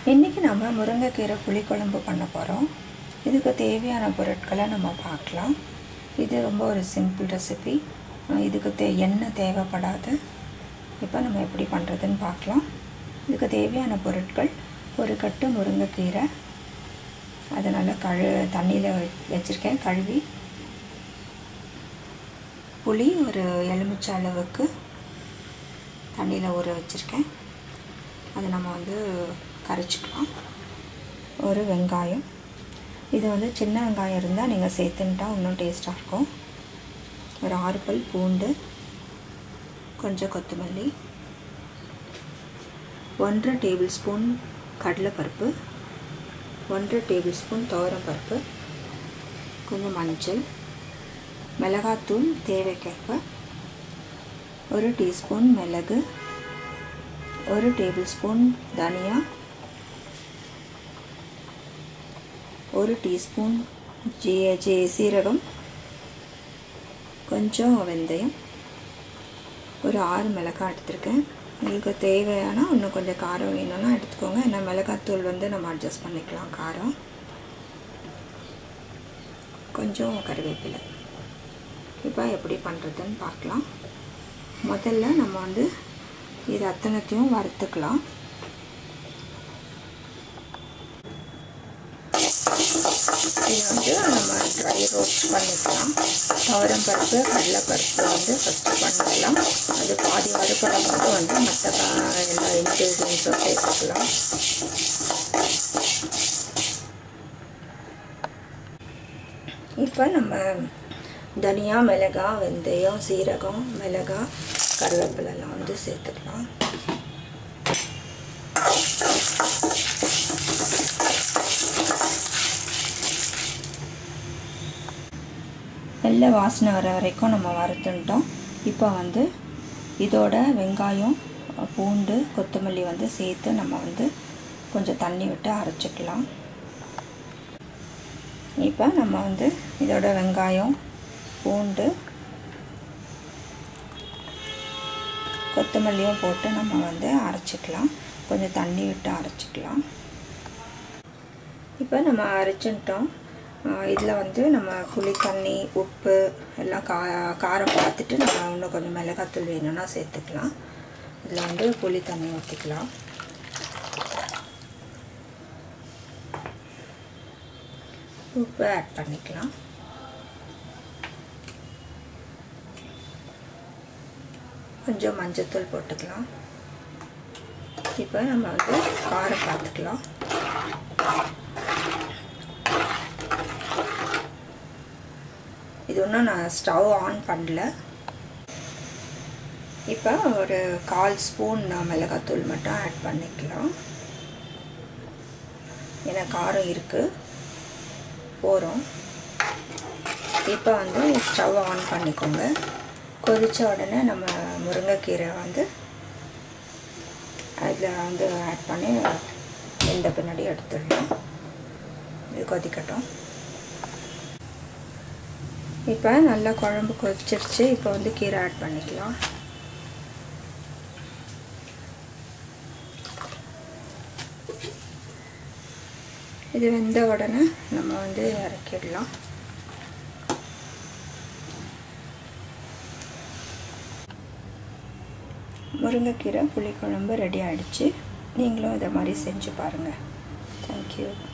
இன்றைக்கி நம்ம முருங்கைக்கீரை புளிக்குழம்பு பண்ண போகிறோம் இதுக்கு தேவையான பொருட்களை நம்ம பார்க்கலாம் இது ரொம்ப ஒரு சிம்பிள் ரெசிபி இதுக்கு தே எண்ணெய் தேவைப்படாது இப்போ நம்ம எப்படி பண்ணுறதுன்னு பார்க்கலாம் இதுக்கு தேவையான பொருட்கள் ஒரு கட்டு முருங்கைக்கீரை அதை நல்லா கழு தண்ணியில் வச்சுருக்கேன் கழுவி புளி ஒரு எலுமிச்சை அளவுக்கு தண்ணியில் ஊற வச்சுருக்கேன் அதை நம்ம வந்து கரைச்சிக்கலாம் ஒரு வெங்காயம் இது வந்து சின்ன வெங்காயம் இருந்தால் நீங்கள் சேர்த்துன்ட்டா இன்னும் டேஸ்ட்டாக இருக்கும் ஒரு ஆறு பல் பூண்டு கொஞ்சம் கொத்தமல்லி ஒன்றரை டேபிள் ஸ்பூன் கடலைப்பருப்பு ஒன்றரை டேபிள் ஸ்பூன் துவரம்பருப்பு கொஞ்சம் மஞ்சள் மிளகாத்தூள் தேவைக்கேற்ப ஒரு டீஸ்பூன் மிளகு ஒரு டேபிள் ஸ்பூன் தனியா ஒரு டீஸ்பூன் ஜீ ஜீ சீரகம் கொஞ்சம் வெந்தயம் ஒரு ஆறு மிளகாய் எடுத்திருக்கேன் உங்களுக்கு தேவையான இன்னும் கொஞ்சம் காரம் வேணும்னா எடுத்துக்கோங்க ஏன்னா மிளகாத்தூள் வந்து நம்ம அட்ஜஸ்ட் பண்ணிக்கலாம் காரம் கொஞ்சம் கருவேப்பிலை இப்போ எப்படி பண்ணுறதுன்னு பார்க்கலாம் முதல்ல நம்ம வந்து இது அத்தனைத்தையும் வறுத்துக்கலாம் இது வந்து நம்ம ட்ரை ரோஸ்ட் பண்ணிக்கலாம் துவரம் பருப்பு கடலைப்பருப்பு வந்து ஃபஸ்ட்டு பண்ணிக்கலாம் அது பாதி வறுப்படம் போது வந்து மற்ற எல்லா இன்க்ரீடியன்ஸும் சேர்த்துக்கலாம் இப்போ நம்ம தனியா மிளகா வெந்தயம் சீரகம் மிளகா கருவேப்பிலெல்லாம் வந்து சேர்த்துக்கலாம் வெள்ளை வாசனை வர வரைக்கும் நம்ம வறுத்துட்டோம் இப்போ வந்து இதோட வெங்காயம் பூண்டு கொத்தமல்லி வந்து சேர்த்து நம்ம வந்து கொஞ்சம் தண்ணி விட்டு அரைச்சிக்கலாம் இப்போ நம்ம வந்து இதோட வெங்காயம் பூண்டு கொத்தமல்லியும் போட்டு நம்ம வந்து அரைச்சிக்கலாம் கொஞ்சம் தண்ணி விட்டு அரைச்சிக்கலாம் இப்போ நம்ம அரைச்சிட்டோம் இதில் வந்து நம்ம புளி தண்ணி உப்பு எல்லாம் கா காரம் பார்த்துட்டு நம்ம இன்னும் கொஞ்சம் மிளகாத்தூள் வேணும்னா சேர்த்துக்கலாம் இதில் வந்து புளி தண்ணி ஊற்றிக்கலாம் உப்பு ஆட் பண்ணிக்கலாம் கொஞ்சம் மஞ்சத்தூள் போட்டுக்கலாம் இப்போ நம்ம வந்து காரம் பார்த்துக்கலாம் இது ஒன்றும் நான் ஸ்டவ் ஆன் பண்ணல இப்போ ஒரு கால் ஸ்பூன் மிளகாத்தூள் மட்டும் ஆட் பண்ணிக்கலாம் ஏன்னா காரம் இருக்குது போகிறோம் இப்போ வந்து ஸ்டவ் ஆன் பண்ணிக்கோங்க கொதித்த உடனே நம்ம முருங்கைக்கீரை வந்து அதில் வந்து ஆட் பண்ணி இந்த பின்னாடி எடுத்துடலாம் இது கொதிக்கட்டும் இப்போ நல்லா குழம்பு கொதிச்சிருச்சு இப்போ வந்து கீரை ஆட் பண்ணிக்கலாம் இது வெந்த உடனே நம்ம வந்து இறக்கிடலாம் முருங்கைக்கீரை புளிக்குழம்பு ரெடி ஆகிடுச்சு நீங்களும் இதை மாதிரி செஞ்சு பாருங்கள் தேங்க்யூ